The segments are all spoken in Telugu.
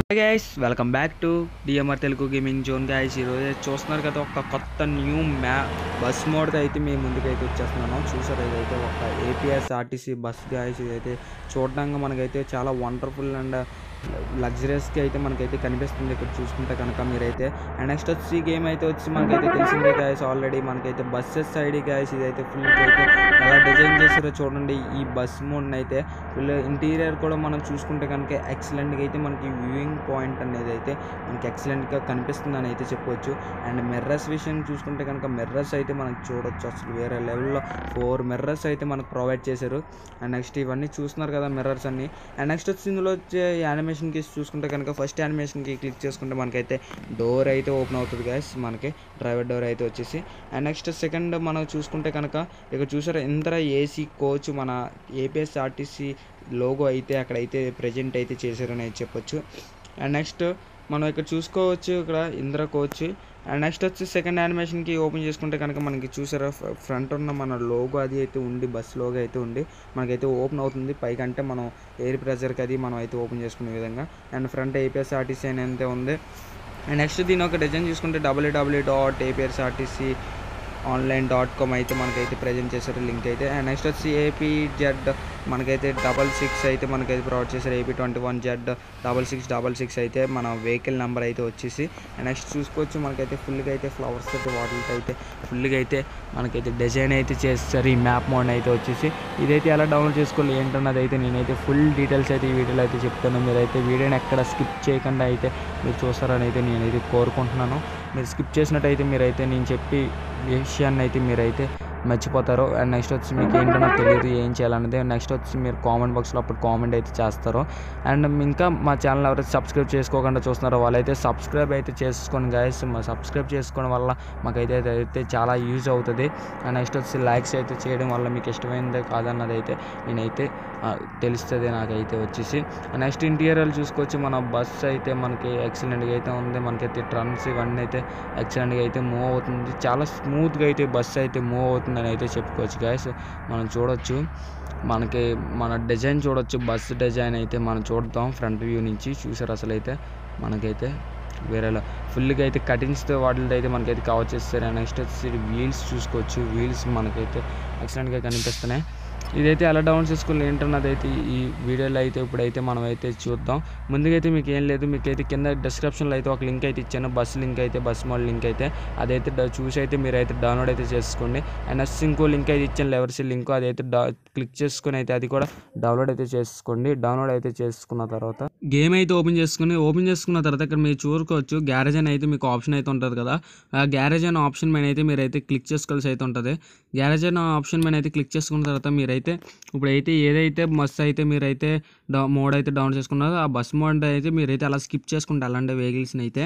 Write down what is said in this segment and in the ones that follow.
guys welcome back to DMR Telugu gaming zone guys ఈరోజు అయితే చూస్తున్నారు కదా ఒక కొత్త న్యూ మ్యా బస్ మోడ్తో అయితే మీ ముందుకైతే వచ్చేస్తున్నాను చూసారు ఇదైతే ఒక ఏపీఎస్ ఆర్టీసీ బస్ గైస్ ఇదైతే చూడడానికి మనకైతే చాలా వండర్ఫుల్ అండ్ లగ్జరియస్గా అయితే మనకైతే కనిపిస్తుంది ఇక్కడ చూసుకుంటే కనుక మీరైతే అండ్ నెక్స్ట్ వచ్చి గేమ్ అయితే వచ్చి మనకైతే తెలిసిందే గాయస్ ఆల్రెడీ మనకైతే బస్సెస్ సైడ్ గాయస్ ఇదైతే ఫుల్ అయితే ఎలా డిజైన్ చేసారో చూడండి ఈ బస్ మోడ్ని అయితే ఫుల్ ఇంటీరియర్ కూడా మనం చూసుకుంటే కనుక ఎక్సలెంట్గా అయితే మనకి వ్యూయింగ్ పాయింట్ అనేది అయితే మనకి ఎక్సలెంట్గా కనిపిస్తుంది అని అయితే చెప్పవచ్చు అండ్ మిర్రర్స్ విషయం చూసుకుంటే కనుక మిర్రర్స్ అయితే మనం చూడొచ్చు అసలు వేరే లెవెల్లో ఫోర్ మిర్రర్స్ అయితే మనకు ప్రొవైడ్ చేశారు అండ్ నెక్స్ట్ ఇవన్నీ చూస్తున్నారు కదా మిర్రర్స్ అన్ని అండ్ నెక్స్ట్ వచ్చి ఇందులో వచ్చే యానిమేషన్కి చూసుకుంటే కనుక ఫస్ట్ యానిమేషన్కి క్లిక్ చేసుకుంటే మనకైతే డోర్ అయితే ఓపెన్ అవుతుంది గైస్ మనకి డ్రైవర్ డోర్ అయితే వచ్చేసి అండ్ నెక్స్ట్ సెకండ్ మనం చూసుకుంటే కనుక ఇక్కడ చూసారా ఇంద్ర ఏసీ కోచ్ మన ఏపీఎస్ఆర్టీసీ లోగో అయితే అక్కడైతే ప్రజెంట్ అయితే చేశారని అయితే చెప్పొచ్చు అండ్ నెక్స్ట్ మనం ఇక్కడ చూసుకోవచ్చు ఇక్కడ ఇంద్ర కోచ్ అండ్ నెక్స్ట్ వచ్చి సెకండ్ యానిమేషన్కి ఓపెన్ చేసుకుంటే కనుక మనకి చూసారా ఫ్రంట్ ఉన్న మన లోగో అది అయితే ఉండి బస్ లోగో అయితే ఉండి మనకైతే ఓపెన్ అవుతుంది పైకి అంటే మనం ఎయిర్ ప్రెజర్కి అది మనం అయితే ఓపెన్ చేసుకునే విధంగా అండ్ ఫ్రంట్ ఏపీఎస్ఆర్టీసీ అని అయితే ఉంది అండ్ నెక్స్ట్ దీని ఒక డిజైన్ చూసుకుంటే WWW dot APSRTC online dot com అయితే మనకైతే ప్రజెంట్ చేశారు లింక్ అయితే అండ్ నెక్స్ట్ వచ్చి ఏపీ జెడ్ మనకైతే డబల్ సిక్స్ అయితే మనకైతే ప్రొవైడ్ చేశారు AP twenty one Z double six double six అయితే మన వెహికల్ నెంబర్ అయితే వచ్చేసి అండ్ నెక్స్ట్ చూసుకోవచ్చు మనకైతే ఫుల్గా అయితే ఫ్లవర్స్ అయితే వాటితో అయితే ఫుల్గా అయితే మనకైతే డిజైన్ అయితే చేస్తారు ఈ మ్యాప్ మోడ్ అయితే వచ్చేసి ఇదైతే ఎలా డౌన్లోడ్ చేసుకోవాలి ఏంటన్నది అయితే నేనైతే ఫుల్ డీటెయిల్స్ అయితే ఈ వీడియోలో అయితే చెప్తాను మీరైతే వీడియోని ఎక్కడ స్కిప్ చేయకుండా అయితే మీరు చూస్తారని అయితే నేనైతే కోరుకుంటున్నాను మీరు స్కిప్ చేసినట్టయితే మీరైతే నేను చెప్పి విషయాన్ని అయితే మీరైతే మర్చిపోతారు అండ్ నెక్స్ట్ వచ్చి మీకు ఏంటో తెలియదు ఏం చేయాలన్నది నెక్స్ట్ వచ్చి మీరు కామెంట్ బాక్స్లో అప్పుడు కామెంట్ అయితే చేస్తారు అండ్ ఇంకా మా ఛానల్ ఎవరైతే సబ్స్క్రైబ్ చేసుకోకుండా చూస్తున్నారో వాళ్ళైతే సబ్స్క్రైబ్ అయితే చేసుకోండి గాయస్ మా సబ్స్క్రైబ్ చేసుకోవడం వల్ల మాకైతే అయితే చాలా యూజ్ అవుతుంది అండ్ నెక్స్ట్ వచ్చి లైక్స్ అయితే చేయడం వల్ల మీకు ఇష్టమైనదే కాదన్నది అయితే నేనైతే ఆ, తెలుస్తుంది నాకైతే వచ్చేసి నెక్స్ట్ ఇంటీరియర్ చూసుకోవచ్చు మన బస్ అయితే మనకి ఎక్సలెంట్గా అయితే ఉంది మనకైతే ట్రన్స్ ఇవన్నీ అయితే ఎక్సలెంట్గా అయితే మూవ్ అవుతుంది చాలా స్మూత్గా అయితే బస్ అయితే మూవ్ అవుతుందని అయితే చెప్పుకోవచ్చు గాయస్ మనం చూడొచ్చు మనకి మన డిజైన్ చూడొచ్చు బస్ డిజైన్ అయితే మనం చూద్దాం ఫ్రంట్ వ్యూ నుంచి చూసారు అసలు అయితే మనకైతే వేరేలా ఫుల్గా అయితే కటింగ్స్తో వాటితో అయితే మనకైతే కవర్ చేస్తారు నెక్స్ట్ వచ్చి వీల్స్ చూసుకోవచ్చు వీల్స్ మనకైతే ఎక్సలెంట్గా కనిపిస్తున్నాయి ఇదైతే ఎలా డౌన్ చేసుకోవాలి ఏంటన్నది అయితే ఈ వీడియోలో అయితే ఇప్పుడైతే మనం అయితే చూద్దాం ముందుకైతే మీకు ఏం లేదు మీకు అయితే కింద డిస్క్రిప్షన్లో అయితే ఒక లింక్ అయితే ఇచ్చాను బస్ లింక్ అయితే బస్ మోడల్ లింక్ అయితే అదైతే డ- చూసి అయితే మీరు అయితే డౌన్లోడ్ అయితే చేసుకోండి అండ్ నెక్స్ట్ ఇంకో లింక్ అయితే ఇచ్చాను లెవర్సీ లింక్ అదైతే డా క్లిక్ చేసుకుని అయితే అది కూడా డౌన్లోడ్ అయితే చేసుకోండి డౌన్లోడ్ అయితే చేసుకున్న తర్వాత గేమ్ అయితే ఓపెన్ చేసుకుని ఓపెన్ చేసుకున్న తర్వాత ఇక్కడ మీరు చూసుకోవచ్చు గ్యారేజ్ అని అయితే మీకు ఆప్షన్ అయితే ఉంటుంది కదా ఆ గ్యారేజ్ అనే ఆప్షన్ మీద అయితే మీరైతే క్లిక్ చేసుకోవాల్సి అయితే ఉంటుంది గ్యారేజ్ అనే ఆప్షన్ మీద అయితే క్లిక్ చేసుకున్న తర్వాత మీరైతే ఇప్పుడైతే ఏదైతే బస్ అయితే మీరైతే డౌ మోడ్ అయితే డౌన్ చేసుకున్నారో ఆ బస్ మోడ్ అయితే మీరైతే అలా స్కిప్ చేసుకుంటే అలాంటి వెహికల్స్ని అయితే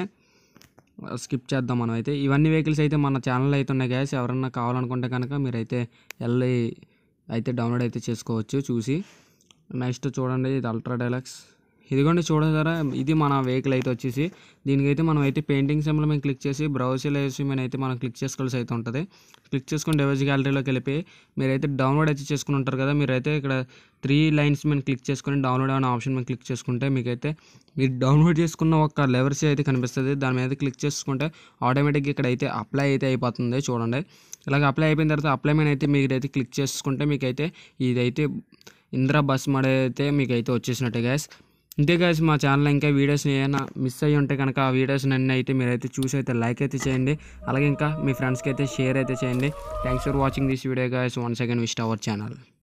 స్కిప్ చేద్దాం మనం అయితే ఇవన్నీ వెహికల్స్ అయితే మన ఛానల్లో అయితే ఉన్నాయి గ్యాస్ ఎవరన్నా కావాలనుకుంటే కనుక మీరైతే వెళ్ళి అయితే డౌన్లోడ్ అయితే చేసుకోవచ్చు చూసి నెక్స్ట్ చూడండి ఇది అల్ట్రా డైలాక్స్ ఇదిగోండి చూడగారా ఇది మన వెహికల్ అయితే వచ్చేసి దీనికైతే మనం అయితే పెయింటింగ్ సెమ్లో మేము క్లిక్ చేసి బ్రౌజర్ వేసి మేము అయితే మనం క్లిక్ చేసుకోవాల్సి అయితే ఉంటుంది క్లిక్ చేసుకుని డివైజ్ గ్యాలరీలోకి వెళ్ళిపోయి మీరైతే డౌన్లోడ్ అయితే చేసుకుని ఉంటారు కదా మీరైతే ఇక్కడ త్రీ లైన్స్ మీద క్లిక్ చేసుకుని డౌన్లోడ్ అనే ఆప్షన్ మీద క్లిక్ చేసుకుంటే మీకైతే మీరు డౌన్లోడ్ చేసుకున్న ఒక లెవర్స్ అయితే కనిపిస్తుంది దాని మీద క్లిక్ చేసుకుంటే ఆటోమేటిక్గా ఇక్కడ అయితే అప్లై అయితే అయిపోతుంది చూడండి ఇలాగ అప్లై అయిపోయిన తర్వాత అప్లై మీద అయితే మీరైతే క్లిక్ చేసుకుంటే మీకైతే ఇదైతే ఇందిరా బస్ మోడ్ అయితే మీకైతే వచ్చేసినట్టే గ్యాస్ ఇంతే గాయస్ మా ఛానల్ ఇంకా వీడియోస్ ఏమైనా మిస్ అయ్యి ఉంటే కనుక ఆ వీడియోస్ అన్నీ అయితే మీరైతే చూసి అయితే లైక్ అయితే చేయండి అలాగే ఇంకా మీ ఫ్రెండ్స్కి అయితే షేర్ అయితే చేయండి thanks for watching this video guys once again visit our channel